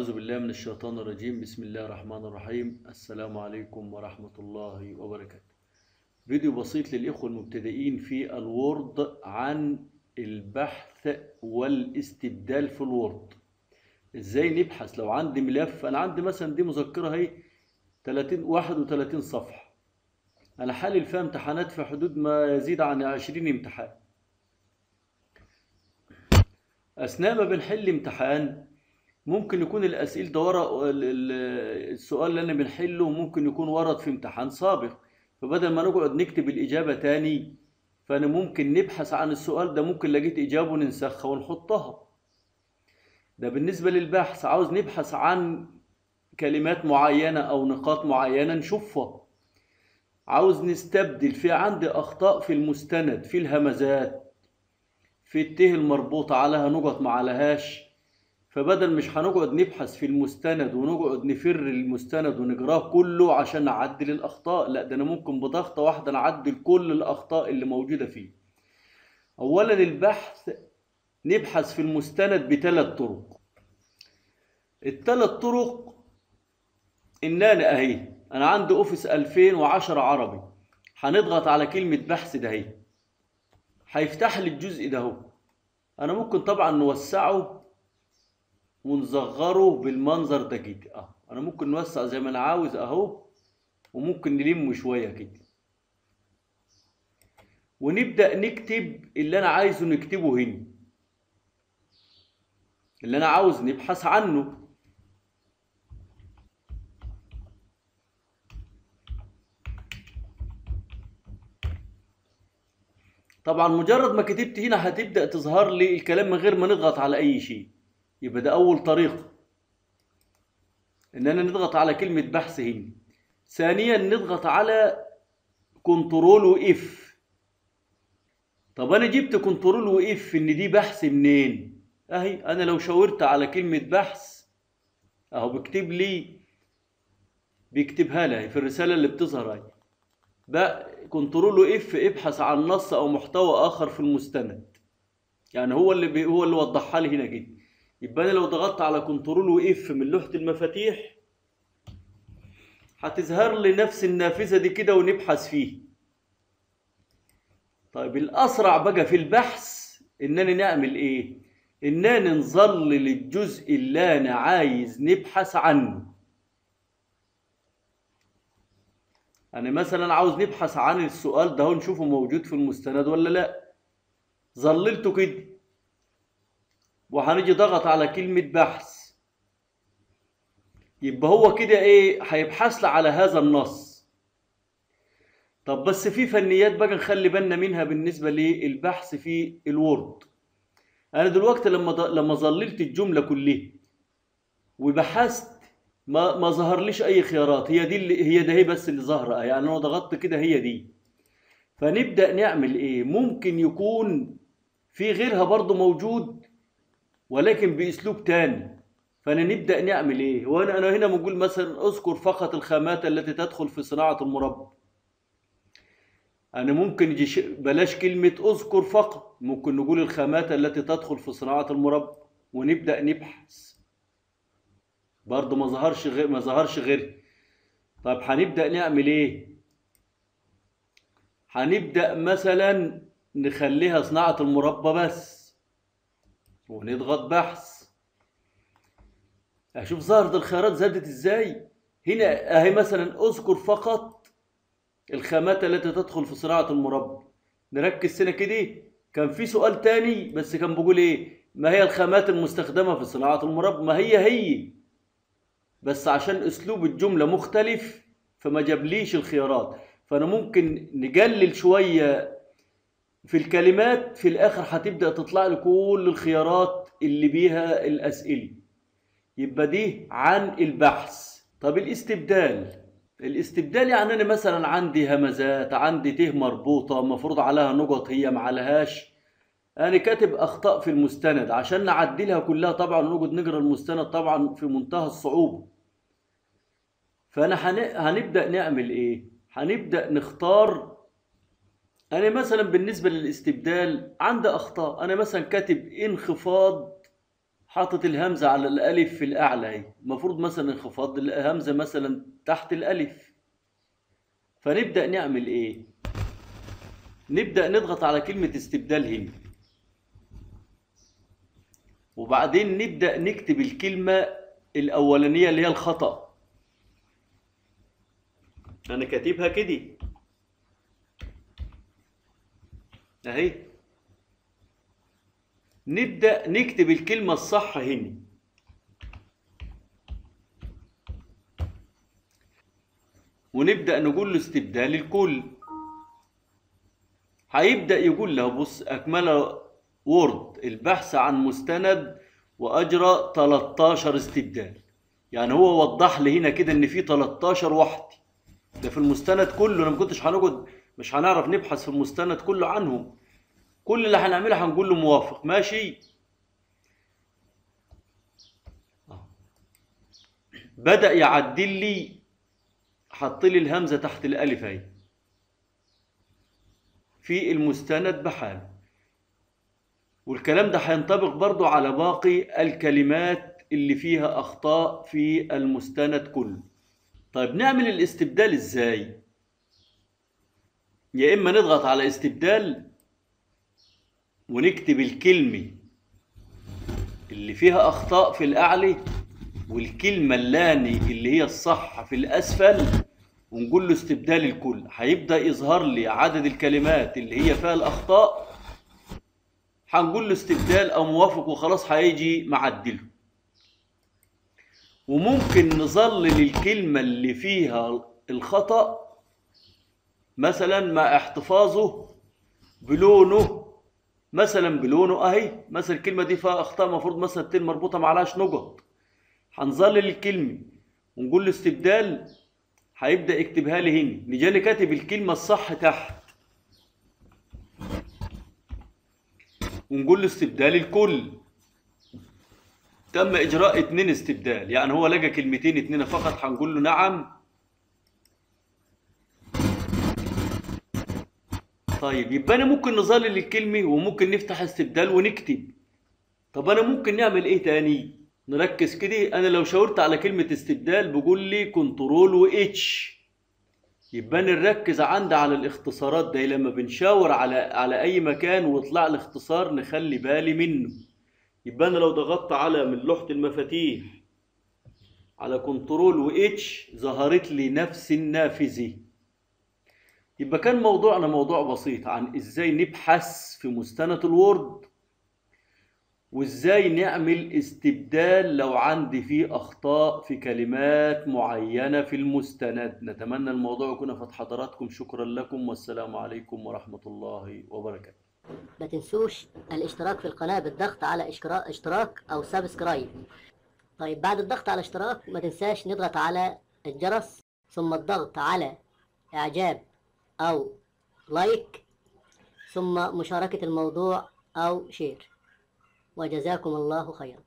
أعوذ بالله من الشيطان الرجيم بسم الله الرحمن الرحيم السلام عليكم ورحمة الله وبركاته فيديو بسيط للإخوة المبتدئين في الوورد عن البحث والاستبدال في الوورد ازاي نبحث لو عندي ملف انا عندي مثلا دي مذكرة اهي 30 31 صفحة انا حالل فيها امتحانات في حدود ما يزيد عن 20 امتحان اثناء ما بنحل امتحان ممكن يكون الاسئله ده ورا ال- ال- السؤال اللي انا بنحله ممكن يكون ورد في امتحان سابق فبدل ما نقعد نكتب الاجابه تاني فانا ممكن نبحث عن السؤال ده ممكن لقيت اجابه وننسخها ونحطها ده بالنسبه للبحث عاوز نبحث عن كلمات معينه او نقاط معينه نشوفها عاوز نستبدل في عندي اخطاء في المستند في الهمزات في الته المربوطه عليها نقط ما عليهاش فبدل مش هنقعد نبحث في المستند ونقعد نفر المستند ونقراه كله عشان نعدل الأخطاء لا ده أنا ممكن بضغطة واحدة نعدل كل الأخطاء اللي موجودة فيه أولا البحث نبحث في المستند بثلاث طرق الثلاث طرق إننا أهي أنا عندي أوفيس 2010 عربي هنضغط على كلمة بحث ده أهي هيفتح لي الجزء ده اهو أنا ممكن طبعا نوسعه ونصغره بالمنظر ده كده اه انا ممكن نوسع زي ما انا عاوز اهو وممكن نلمه شويه كده ونبدا نكتب اللي انا عايزه نكتبه هنا اللي انا عاوز نبحث عنه طبعا مجرد ما كتبت هنا هتبدا تظهر لي الكلام من غير ما نضغط على اي شيء يبقى ده أول طريقة إننا نضغط على كلمة بحث هنا ثانيا نضغط على كنترول وإف طب أنا جبت كنترول وإف إن دي بحث منين؟ أهي أنا لو شاورت على كلمة بحث أهو بيكتب لي بيكتبها لي في الرسالة اللي بتظهر أهي بقى كنترول وإف ابحث عن نص أو محتوى آخر في المستند يعني هو اللي بي هو اللي وضحها لي هنا كده يبقى انا لو ضغطت على كنترول واف من لوحة المفاتيح هتظهر لي نفس النافذة دي كده ونبحث فيه طيب الأسرع بقى في البحث إننا نعمل إيه؟ إننا نظلل الجزء اللي أنا عايز نبحث عنه أنا مثلا عاوز نبحث عن السؤال ده هو نشوفه موجود في المستند ولا لأ ظللته كده وهنيجي ضغط على كلمة بحث يبقى هو كده ايه هيبحث لي على هذا النص طب بس في فنيات بقى نخلي بالنا منها بالنسبة للبحث في الوورد انا دلوقتي لما ض... لما ظللت الجملة كلها وبحثت ما ما ظهرليش اي خيارات هي دي اللي هي ده هي بس اللي ظاهرة يعني انا ضغطت كده هي دي فنبدأ نعمل ايه ممكن يكون في غيرها برضو موجود ولكن باسلوب تاني فانا نبدا نعمل ايه وانا انا هنا بنقول مثلا اذكر فقط الخامات التي تدخل في صناعه المربى انا ممكن يجي ش... بلاش كلمه اذكر فقط ممكن نقول الخامات التي تدخل في صناعه المربى ونبدا نبحث برضه ما ظهرش غير ما ظهرش غير طب هنبدا نعمل ايه هنبدا مثلا نخليها صناعه المربى بس ونضغط بحث اشوف ظهرت الخيارات زادت ازاي هنا اهي مثلا اذكر فقط الخامات التي تدخل في صناعة المربى نركز هنا كده كان في سؤال تاني بس كان بيقول ايه ما هي الخامات المستخدمة في صناعة المربى ما هي هي بس عشان اسلوب الجملة مختلف فما جابليش الخيارات فانا ممكن نقلل شوية في الكلمات في الاخر هتبدا تطلع لي كل الخيارات اللي بيها الاسئله يبقى دي عن البحث طب الاستبدال الاستبدال يعني انا مثلا عندي همزات عندي ته مربوطه مفروض عليها نقط هي ما عليهاش انا كاتب اخطاء في المستند عشان نعدلها كلها طبعا نقعد نقرا المستند طبعا في منتهى الصعوبه فانا هن... هنبدا نعمل ايه هنبدا نختار انا مثلا بالنسبه للاستبدال عندي اخطاء انا مثلا كاتب انخفاض حاطط الهمزة على الألف في الأعلى اهي المفروض مثلا انخفاض الهمزة مثلا تحت الألف فنبدأ نعمل إيه؟ نبدأ نضغط على كلمة استبدال هنا وبعدين نبدأ نكتب الكلمة الأولانية اللي هي الخطأ أنا كاتبها كده أهي نبدأ نكتب الكلمة الصح هنا ونبدأ نقول له استبدال الكل هيبدأ يقول له بص أكمل وورد البحث عن مستند وأجرى 13 استبدال يعني هو وضح لي هنا كده إن في 13 وحدة ده في المستند كله أنا ما كنتش هنقعد مش هنعرف نبحث في المستند كله عنهم كل اللي هنعمله هنقول له موافق ماشي بدأ يعدل لي حط لي الهمزة تحت الألف اهي في المستند بحاله والكلام ده هينطبق برضو على باقي الكلمات اللي فيها أخطاء في المستند كله طيب نعمل الاستبدال ازاي يا إما نضغط على استبدال ونكتب الكلمة اللي فيها أخطاء في الأعلى والكلمة اللاني اللي هي الصح في الأسفل ونقول له استبدال الكل هيبدأ يظهر لي عدد الكلمات اللي هي فيها الأخطاء هنقول له استبدال أو موافق وخلاص هيجي معدله وممكن نظلل الكلمة اللي فيها الخطأ مثلا مع احتفاظه بلونه مثلا بلونه اهي مثلا الكلمه دي فيها اخطاء المفروض مثلا التين مربوطه معلهاش نقط هنظلل الكلمه ونقول له استبدال هيبدا يكتبها لي هنا نجي لي كاتب الكلمه الصح تحت ونقول له استبدال الكل تم اجراء اتنين استبدال يعني هو لقى كلمتين اتنين فقط هنقول له نعم طيب يبقى انا ممكن نظلل الكلمه وممكن نفتح استبدال ونكتب طب انا ممكن نعمل ايه تاني نركز كده انا لو شاورت على كلمه استبدال بيقول لي كنترول واتش يبقى نركز عندي على الاختصارات دي لما بنشاور على على اي مكان ويطلع لي اختصار نخلي بالي منه يبقى انا لو ضغطت على من لوحه المفاتيح على كنترول واتش ظهرت لي نفس النافذه يبقى كان موضوعنا موضوع بسيط عن ازاي نبحث في مستند الوورد وازاي نعمل استبدال لو عندي فيه اخطاء في كلمات معينة في المستند نتمنى الموضوع يكون فات حضراتكم شكرا لكم والسلام عليكم ورحمة الله وبركاته ما تنسوش الاشتراك في القناة بالضغط على اشتراك, اشتراك او سبسكرايب طيب بعد الضغط على اشتراك ما تنساش نضغط على الجرس ثم الضغط على اعجاب او لايك ثم مشاركة الموضوع او شير وجزاكم الله خيرا